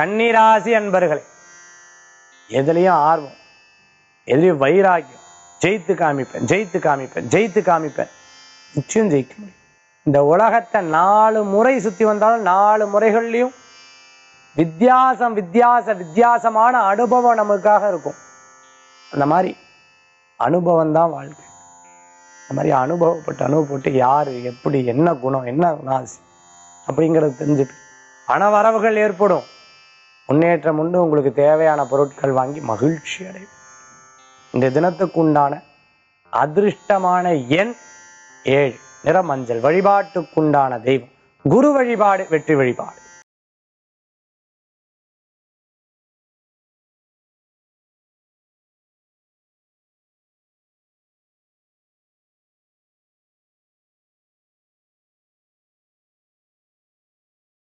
கன்னிராசி அன்பர்களே எதுலயும் ஆர்வம் எதுலயும் வைராக்கியம் ஜெயித்து காமிப்பேன் ஜெயித்து காமிப்பேன் ஜெயித்து காமிப்பேன் நிச்சயம் ஜெயிக்க முடியும் இந்த உலகத்தை நாலு முறை சுத்தி வந்தாலும் நாலு முறைகள்லயும் வித்தியாசம் வித்தியாச வித்தியாசமான அனுபவம் நமக்காக இருக்கும் அந்த மாதிரி அனுபவம் தான் வாழ்க்கை அந்த மாதிரி அனுபவப்பட்டு அனுபவப்பட்டு யாரு எப்படி என்ன குணம் என்ன ராசி அப்படிங்கிறது தெரிஞ்சுட்டு பண வரவுகள் ஏற்படும் முன்னேற்றம் உண்டு உங்களுக்கு தேவையான பொருட்கள் வாங்கி மகிழ்ச்சி அடையும் இந்த தினத்துக்கு உண்டான அதிர்ஷ்டமான எண் ஏழு நிற மஞ்சள் வழிபாட்டுக்குண்டான தெய்வம் குரு வழிபாடு வெற்றி வழிபாடு